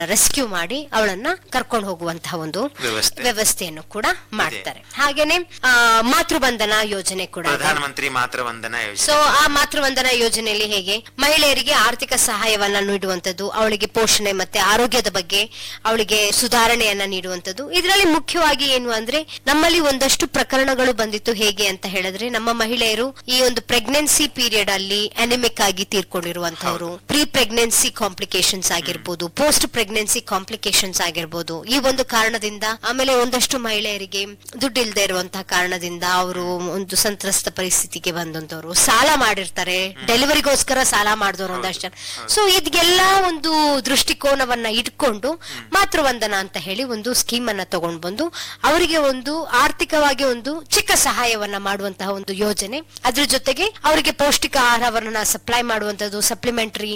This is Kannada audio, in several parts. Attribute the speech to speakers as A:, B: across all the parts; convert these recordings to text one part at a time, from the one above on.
A: ರೆಸ್ಕ್ಯೂ ಮಾಡಿ ಅವಳನ್ನ ಕರ್ಕೊಂಡು ಹೋಗುವಂತಹ ಒಂದು
B: ವ್ಯವಸ್ಥೆ.
A: ವ್ಯವಸ್ಥೆಯನ್ನು ಕೂಡ ಮಾಡ್ತಾರೆ ಹಾಗೇನೆ ಆ, ಮಾತೃಬಂಧನ ಯೋಜನೆ ಕೂಡ ಇದೆ.
B: ಪ್ರಧಾನಮಂತ್ರಿ ಮಾತೃ ವಂದನಾ ಯೋಜನೆ
A: ಸೊ ಆ ಮಾತೃವಂದನ ಯೋಜನೆಯಲ್ಲಿ ಹೇಗೆ ಮಹಿಳೆಯರಿಗೆ ಆರ್ಥಿಕ ಸಹಾಯವನ್ನ ನೀಡುವಂತದ್ದು ಅವಳಿಗೆ ಪೋಷಣೆ ಮತ್ತೆ ಆರೋಗ್ಯದ ಬಗ್ಗೆ ಅವಳಿಗೆ ಸುಧಾರಣೆಯನ್ನ ನೀಡುವಂತದ್ದು ಇದರಲ್ಲಿ ಮುಖ್ಯವಾಗಿ ಏನು ಅಂದ್ರೆ ನಮ್ಮಲ್ಲಿ ಒಂದಷ್ಟು ಪ್ರಕರಣಗಳು ಬಂದಿತ್ತು ಹೇಗೆ ಅಂತ ಹೇಳಿದ್ರೆ ನಮ್ಮ ಮಹಿಳೆಯರು ಈ ಒಂದು ಪ್ರೆಗ್ನೆನ್ಸಿ ಪೀರಿಯಡ್ ಅಲ್ಲಿ ಅನಿಮಿಕ್ ಆಗಿ ತೀರ್ಕೊಂಡಿರುವಂತವ್ರು ಪ್ರೀ ಪ್ರೆಗ್ನೆನ್ಸಿ ಕಾಂಪ್ಲಿಕೇಶನ್ಸ್ ಆಗಿರ್ಬೋದು ಪೋಸ್ಟ್ ಪ್ರೆಗ್ನೆನ್ಸಿ ಕಾಂಪ್ಲಿಕೇಶನ್ಸ್ ಆಗಿರ್ಬೋದು ಈ ಒಂದು ಕಾರಣದಿಂದ ಆಮೇಲೆ ಒಂದಷ್ಟು ಮಹಿಳೆಯರಿಗೆ ದುಡ್ಡಿಲ್ದೇ ಇರುವಂತಹ ಕಾರಣದಿಂದ ಅವರು ಒಂದು ಸಂತ್ರಸ್ತ ಪರಿಸ್ಥಿತಿಗೆ ಬಂದಂತವ್ರು ಸಾಲ ಮಾಡಿರ್ತಾರೆ ಡೆಲಿವರಿಗೋಸ್ಕರ ಸಾಲ ಮಾಡಿದವರು ಒಂದಷ್ಟು ಜನ ಸೊ ಇದೆಲ್ಲ ಒಂದು ದೃಷ್ಟಿಕೋನವನ್ನ ಇಟ್ಕೊಂಡು ಮಾತೃವಂದನ ಅಂತ ಹೇಳಿ ಒಂದು ಸ್ಕೀಮ್ ಅನ್ನ ತಗೊಂಡ್ ಬಂದು ಅವರಿಗೆ ಒಂದು ಆರ್ಥಿಕವಾಗಿ ಒಂದು ಚಿಕ್ಕ ಸಹಾಯವನ್ನ ಮಾಡುವಂತಹ ಒಂದು ಯೋಜನೆ ಅದ್ರ ಜೊತೆಗೆ ಅವರಿಗೆ ಪೌಷ್ಟಿಕ ಆಹಾರವನ್ನ ಸಪ್ಲೈ ಮಾಡುವಂತದ್ದು ಸಪ್ಲಿಮೆಂಟರಿ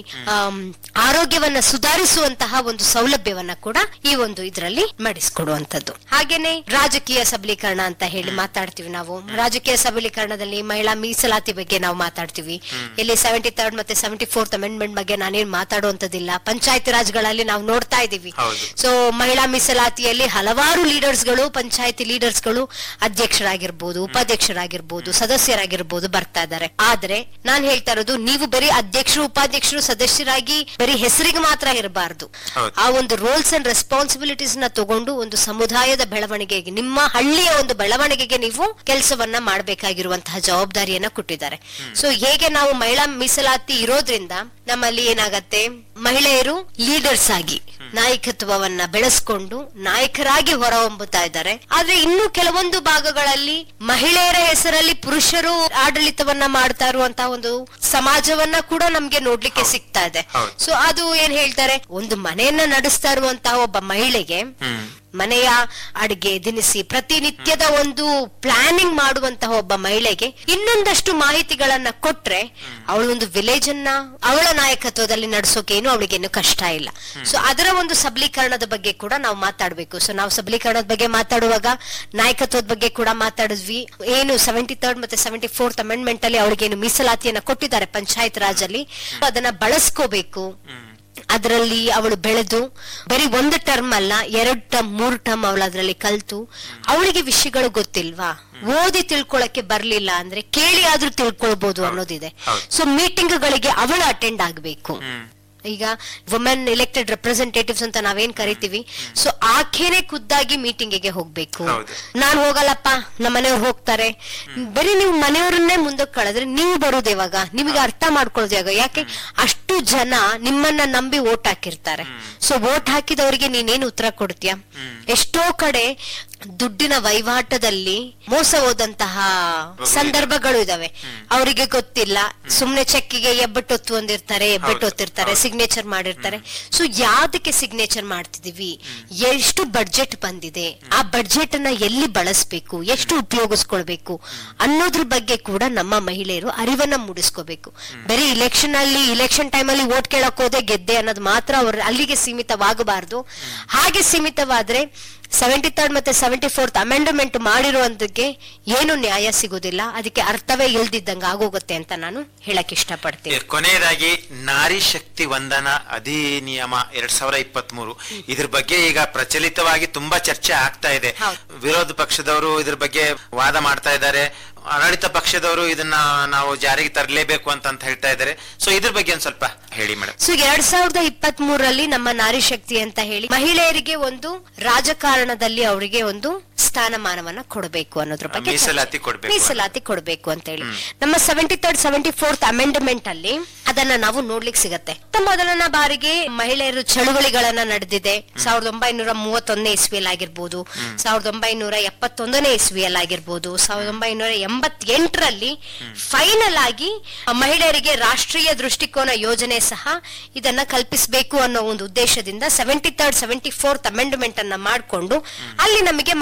A: ಆರೋಗ್ಯವನ್ನ ಸುಧಾರಿಸುವಂತಹ ಒಂದು ಸೌಲಭ್ಯವನ್ನ ಕೂಡ ಈ ಒಂದು ಇದರಲ್ಲಿ ಮಾಡಿಸ್ಕೊಡುವಂತದ್ದು ಹಾಗೇನೆ ರಾಜಕೀಯ ಸಬಲೀಕರಣ ಅಂತ ಹೇಳಿ ಮಾತಾಡ್ತೀವಿ ನಾವು ರಾಜಕೀಯ ಸಬಲೀಕರಣದಲ್ಲಿ ಮಹಿಳಾ ಮೀಸಲಾತಿ ಬಗ್ಗೆ ನಾವು ಮಾತಾಡ್ತೀವಿ ಇಲ್ಲಿ ಸೆವೆಂಟಿ ತರ್ಡ್ ಮತ್ತೆ ಸೆವೆಂಟಿ ಫೋರ್ತ್ ಅಮೆಂಡ್ಮೆಂಟ್ ಬಗ್ಗೆ ನಾನೇನ್ ಮಾತಾಡುವಂತದಿಲ್ಲ ಪಂಚಾಯತ್ ರಾಜ್ಗಳಲ್ಲಿ ನಾವು ನೋಡ್ತಾ ಇದೀವಿ
B: ಹೌದು.
A: ಸೊ ಮಹಿಳಾ ಮೀಸಲಾತಿಯಲ್ಲಿ ಹಲವಾರು ಲೀಡರ್ಸ್ ಗಳು ಪಂಚಾಯತಿ ಲೀಡರ್ಸ್ ಗಳು ಅಧ್ಯಕ್ಷರಾಗಿರ್ಬೋದು ಉಪಾಧ್ಯಕ್ಷರಾಗಿರ್ಬೋದು ಸದಸ್ಯರಾಗಿರ್ಬೋದು ಬರ್ತಾ ಇದ್ದಾರೆ ಆದ್ರೆ ನಾನ್ ಹೇಳ್ತಾ ಇರೋದು ನೀವು ಬರೀ ಅಧ್ಯಕ್ಷರು ಉಪಾಧ್ಯಕ್ಷರು ಸದಸ್ಯರಾಗಿ ಬರೀ ಹೆಸರಿಗೆ ಮಾತ್ರ ಇರಬಾರ್ದು
B: ಹೌದು.
A: ಆ ಒಂದು ರೋಲ್ಸ್ ಅಂಡ್ ರೆಸ್ಪಾನ್ಸಿಬಿಲಿಟೀಸ್ ನ ತಗೊಂಡು ಒಂದು ಸಮುದಾಯದ ಬೆಳವಣಿಗೆಗೆ ನಿಮ್ಮ ಹಳ್ಳಿಯ ಒಂದು ಬೆಳವಣಿಗೆಗೆ ನೀವು ಕೆಲಸವನ್ನ ಮಾಡಬೇಕಾಗಿರುವಂತಹ ಜವಾಬ್ದಾರಿಯನ್ನ ಕೊಟ್ಟಿದ್ದಾರೆ ಸೊ ಹೇಗೆ ನಾವು ಮಹಿಳಾ ಮೀಸಲಾತಿ ಇರೋದ್ರಿಂದ ನಮ್ಮಲ್ಲಿ ಏನಾಗತ್ತೆ ಮಹಿಳೆಯರು ಲೀಡರ್ಸ್ ಆಗಿ ನಾಯಕತ್ವವನ್ನ ಬೆಳೆಸ್ಕೊಂಡು ನಾಯಕರಾಗಿ ಹೊರಹೊಮ್ಮುತ್ತಾ ಇದ್ದಾರೆ ಆದ್ರೆ ಇನ್ನು ಕೆಲವೊಂದು ಭಾಗಗಳಲ್ಲಿ ಮಹಿಳೆಯರ ಹೆಸರಲ್ಲಿ ಪುರುಷರು ಆಡಳಿತವನ್ನ ಮಾಡ್ತಾ ಇರುವಂತಹ ಒಂದು ಸಮಾಜವನ್ನ ಕೂಡ ನಮ್ಗೆ ನೋಡ್ಲಿಕ್ಕೆ ಸಿಗ್ತಾ ಇದೆ
B: ಹೌದು.
A: ಸೊ ಅದು ಏನ್ ಹೇಳ್ತಾರೆ ಒಂದು ಮನೆಯನ್ನ ನಡೆಸ್ತಾ ಇರುವಂತಹ ಒಬ್ಬ ಮಹಿಳೆಗೆ
B: ಹ್ಮ್
A: ಮನೆಯ ಅಡಿಗೆ ದಿನಸಿ ಪ್ರತಿನಿತ್ಯದ ಒಂದು ಪ್ಲಾನಿಂಗ್ ಮಾಡುವಂತಹ ಒಬ್ಬ ಮಹಿಳೆಗೆ ಇನ್ನೊಂದಷ್ಟು ಮಾಹಿತಿಗಳನ್ನ ಕೊಟ್ರೆ ಅವಳು ಒಂದು ವಿಲೇಜ್ ಅನ್ನ ಅವಳ ನಾಯಕತ್ವದಲ್ಲಿ ನಡೆಸೋಕೇನು ಅವಳಿಗೇನು ಕಷ್ಟ ಇಲ್ಲ ಸೊ ಅದರ ಒಂದು ಸಬಲೀಕರಣದ ಬಗ್ಗೆ ಕೂಡ ನಾವು ಮಾತಾಡ್ಬೇಕು ಸೊ ನಾವು ಸಬಲೀಕರಣದ ಬಗ್ಗೆ ಮಾತಾಡುವಾಗ ನಾಯಕತ್ವದ ಬಗ್ಗೆ ಕೂಡ ಮಾತಾಡಿದ್ವಿ ಏನು ಸೆವೆಂಟಿ ತರ್ಡ್ ಮತ್ತೆ ಸೆವೆಂಟಿ ಫೋರ್ತ್ ಅಮೆಂಡ್ಮೆಂಟ್ ಅಲ್ಲಿ ಅವಳಿಗೇನು ಮೀಸಲಾತಿಯನ್ನ ಕೊಟ್ಟಿದ್ದಾರೆ ಪಂಚಾಯತ್ ರಾಜ್ ಅಲ್ಲಿ ಅದನ್ನ ಬಳಸ್ಕೋಬೇಕು ಅದರಲ್ಲಿ ಅವಳು ಬೆಳೆದು ಬರೀ ಒಂದು ಟರ್ಮ್ ಅಲ್ಲ ಎರಡು ಟರ್ಮ್ ಮೂರು ಟರ್ಮ್ ಅವಳು ಅದರಲ್ಲಿ ಕಲ್ತು ಅವಳಿಗೆ ವಿಷಯಗಳು ಗೊತ್ತಿಲ್ವಾ ಓದಿ ತಿಳ್ಕೊಳಕ್ಕೆ ಬರ್ಲಿಲ್ಲ ಅಂದ್ರೆ ಕೇಳಿ ಆದ್ರೂ ತಿಳ್ಕೊಳ್ಬಹುದು ಅನ್ನೋದಿದೆ
B: ಹೌದು.
A: ಸೊ ಮೀಟಿಂಗ್ ಗಳಿಗೆ ಅವಳು ಅಟೆಂಡ್ ಆಗ್ಬೇಕು
B: ಹ್ಮ್
A: ಈಗ ವುಮೆನ್ ಎಲೆಕ್ಟೆಡ್ ರೆಪ್ರೆಸೆಂಟೇಟಿವ್ಸ್ ಅಂತ ನಾವೇನ್ ಕರಿತೀವಿ ಸೊ ಆಕೆನೆ ಖುದ್ದಾಗಿ ಮೀಟಿಂಗಿಗೆ ಹೋಗ್ಬೇಕು
B: ಹೌದು.
A: ನಾನ್ ಹೋಗಲ್ಲಪ್ಪ ನಮ್ಮ ಮನೆಯವ್ರು ಹೋಗ್ತಾರೆ ಬರೀ ನೀವು ಮನೆಯವರನ್ನೇ ಮುಂದಕ್ಕೆ ಕಳೆದ್ರೆ ನೀವು ಬರೋದು ಯಾವಾಗ ನಿಮಗೆ ಅರ್ಥ ಮಾಡ್ಕೊಳ್ಳೋದು ಯಾವಾಗ ಯಾಕೆ ಅಷ್ಟು ಜನ ನಿಮ್ಮನ್ನ ನಂಬಿ ಓಟ್ ಹಾಕಿರ್ತಾರೆ ಸೊ ಓಟ್ ಹಾಕಿದವರಿಗೆ ನೀನೇನು ಉತ್ತರ ಕೊಡ್ತೀಯ ಎಷ್ಟೋ ಕಡೆ ದುಡ್ಡಿನ ವಹಿವಾಟದಲ್ಲಿ ಮೋಸ ಹೋದಂತಹ ಸಂದರ್ಭಗಳು ಇದಾವೆ ಅವರಿಗೆ ಗೊತ್ತಿಲ್ಲ ಸುಮ್ನೆ ಚೆಕ್ಕಿಗೆ ಎಬ್ಬಟ್ಟೊತ್ತು ಒಂದಿರ್ತಾರೆ ಎಬ್ಬಟ್ಟೊತ್ತಿರ್ತಾರೆ ಸಿಗ್ನೇಚರ್ ಮಾಡಿರ್ತಾರೆ ಸೊ ಯಾವ್ದಕ್ಕೆ ಸಿಗ್ನೇಚರ್ ಮಾಡ್ತಿದೀವಿ ಎಷ್ಟು ಬಡ್ಜೆಟ್ ಬಂದಿದೆ ಆ ಬಡ್ಜೆಟ್ ಅನ್ನ ಎಲ್ಲಿ ಬಳಸ್ಬೇಕು ಎಷ್ಟು ಉಪಯೋಗಿಸ್ಕೊಳ್ಬೇಕು ಅನ್ನೋದ್ರ ಬಗ್ಗೆ ಕೂಡ ನಮ್ಮ ಮಹಿಳೆಯರು ಅರಿವನ್ನ ಮೂಡಿಸ್ಕೋಬೇಕು ಬರೀ ಇಲೆಕ್ಷನ್ ಅಲ್ಲಿ ಇಲೆಕ್ಷನ್ ಟೈಮ್ ಅಲ್ಲಿ ವೋಟ್ ಕೇಳಕ್ ಹೋದೆ ಗೆದ್ದೆ ಅನ್ನೋದು ಮಾತ್ರ ಅವ್ರ ಅಲ್ಲಿಗೆ ಸೀಮಿತವಾಗಬಾರದು ಹಾಗೆ ಸೀಮಿತವಾದ್ರೆ ಸೆವೆಂಟಿ ತರ್ಡ್ ಮತ್ತೆ ಸೆವೆಂಟಿ ಫೋರ್ತ್ ಅಮೆಂಡ್ಮೆಂಟ್ ಮಾಡಿರುವಂತಕ್ಕೆ ಏನು ನ್ಯಾಯ ಸಿಗೋದಿಲ್ಲ ಅದಕ್ಕೆ ಅರ್ಥವೇ ಇಲ್ದಿದ್ದಂಗ ಆಗೋಗುತ್ತೆ ಅಂತ ನಾನು ಹೇಳಕ್ ಇಷ್ಟಪಡ್ತೀನಿ
B: ಕೊನೆಯದಾಗಿ ನಾರಿ ಶಕ್ತಿ ವಂದನಾ ಅಧಿನಿಯಮ ಎರಡ್ ಸಾವಿರ ಇಪ್ಪತ್ತ್ ಮೂರು ಇದ್ರ ಬಗ್ಗೆ ಈಗ ಪ್ರಚಲಿತವಾಗಿ ತುಂಬಾ ಚರ್ಚೆ ಆಗ್ತಾ ಇದೆ
A: ಹೌದು.
B: ವಿರೋಧ ಪಕ್ಷದವರು ಇದ್ರ ಬಗ್ಗೆ ವಾದ ಮಾಡ್ತಾ ಇದ್ದಾರೆ ಆಡಳಿತ ಪಕ್ಷದವರು ಇದನ್ನ ನಾವು ಜಾರಿಗೆ ತರಲೇಬೇಕು ಅಂತ ಅಂತ ಹೇಳ್ತಾ ಇದ್ದಾರೆ ಸೊ ಇದ್ರ ಬಗ್ಗೆ ಒಂದ್ ಸ್ವಲ್ಪ ಹೇಳಿ ಮೇಡಮ್
A: ಸೊ ಎರಡ್ ಸಾವಿರದ ಇಪ್ಪತ್ತ್ ಮೂರರಲ್ಲಿ ನಮ್ಮ ನಾರಿ ಶಕ್ತಿ ಅಂತ ಹೇಳಿ ಮಹಿಳೆಯರಿಗೆ ಒಂದು ರಾಜಕಾರಣದಲ್ಲಿ ಅವರಿಗೆ ಒಂದು ಸ್ಥಾನಮಾನವನ್ನ ಕೊಡಬೇಕು ಅನ್ನೋದ್ರ ಬಗ್ಗೆ ಚರ್ಚೆ.
B: ಮೀಸಲಾತಿ ಕೊಡ್ಬೇಕು.
A: ಮೀಸಲಾತಿ ಕೊಡಬೇಕು ಅಂತ ಹೇಳಿ ನಮ್ಮ seventy third seventy fourth amendment ಅಲ್ಲಿ ಅದನ್ನ ನಾವು ನೋಡ್ಲಿಕ್ಕೆ ಸಿಗತ್ತೆ ಮೊತ್ತ ಮೊದಲನ ಬಾರಿಗೆ ಮಹಿಳೆಯರು ಚಳುವಳಿಗಳನ್ನ ನಡೆದಿದೆ ಸಾವಿರದ ಒಂಬೈನೂರ ಮೂವತ್ತೊಂದನೇ ಇಸ್ವಿಯಲ್ಲಿ ಆಗಿರ್ಬೋದು ಸಾವಿರದ ಒಂಬೈನೂರ ಎಪ್ಪತ್ತೊಂದನೇ ಇಸ್ವಿಯಲ್ಲಿ ಆಗಿರ್ಬೋದು ಸಾವಿರದ ಒಂಬೈನೂರ ಎಂಬತ್ತೆಂಟರಲ್ಲಿ ಫೈನಲ್ ಆಗಿ ಮಹಿಳೆಯರಿಗೆ ರಾಷ್ಟ್ರೀಯ ದೃಷ್ಟಿಕೋನ ಯೋಜನೆ ಸಹ ಇದನ್ನ ಕಲ್ಪಿಸಬೇಕು ಅನ್ನೋ ಒಂದು ಉದ್ದೇಶದಿಂದ seventy third seventy fourth amendment ಅನ್ನ ಮಾಡಿಕೊಂಡು ಅಲ್ಲಿ ನಮಗೆ ಮಹಿಳೆಯರಿಗೆ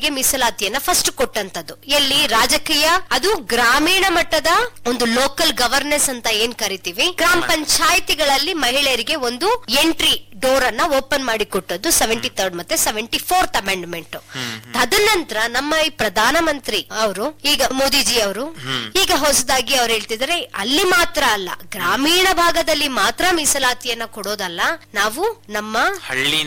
A: ಮಹಿಳೆಯರಿಗೆ ಮೀಸಲಾತಿಯನ್ನ ಫಸ್ಟ್ ಕೊಟ್ಟಂತದ್ದು ಎಲ್ಲಿ ರಾಜಕೀಯ ಅದು ಗ್ರಾಮೀಣ ಮಟ್ಟದ ಒಂದು ಲೋಕಲ್ ಗವರ್ನೆನ್ಸ್ ಅಂತ ಏನ್ ಕರಿತೀವಿ ಗ್ರಾಮ ಪಂಚಾಯತಿಗಳಲ್ಲಿ ಮಹಿಳೆಯರಿಗೆ ಒಂದು ಎಂಟ್ರಿ ಡೋರ್ ಅನ್ನ ಓಪನ್ ಮಾಡಿ ಕೊಟ್ಟದ್ದು ಸೆವೆಂಟಿ ತರ್ಡ್ ಮತ್ತೆ ಸೆವೆಂಟಿ ಫೋರ್ತ್ ಅಮೆಂಡ್ಮೆಂಟ್ ತದನಂತರ ನಮ್ಮ ಈ ಪ್ರಧಾನಮಂತ್ರಿ ಅವರು ಈಗ ಮೋದಿಜಿ ಅವರು ಈಗ ಹೊಸದಾಗಿ ಅವ್ರು ಹೇಳ್ತಿದ್ದಾರೆ ಅಲ್ಲಿ ಮಾತ್ರ ಅಲ್ಲ ಗ್ರಾಮೀಣ ಭಾಗದಲ್ಲಿ ಮಾತ್ರ ಮೀಸಲಾತಿಯನ್ನ ಕೊಡೋದಲ್ಲ ನಾವು ನಮ್ಮ
B: ಹಳ್ಳಿ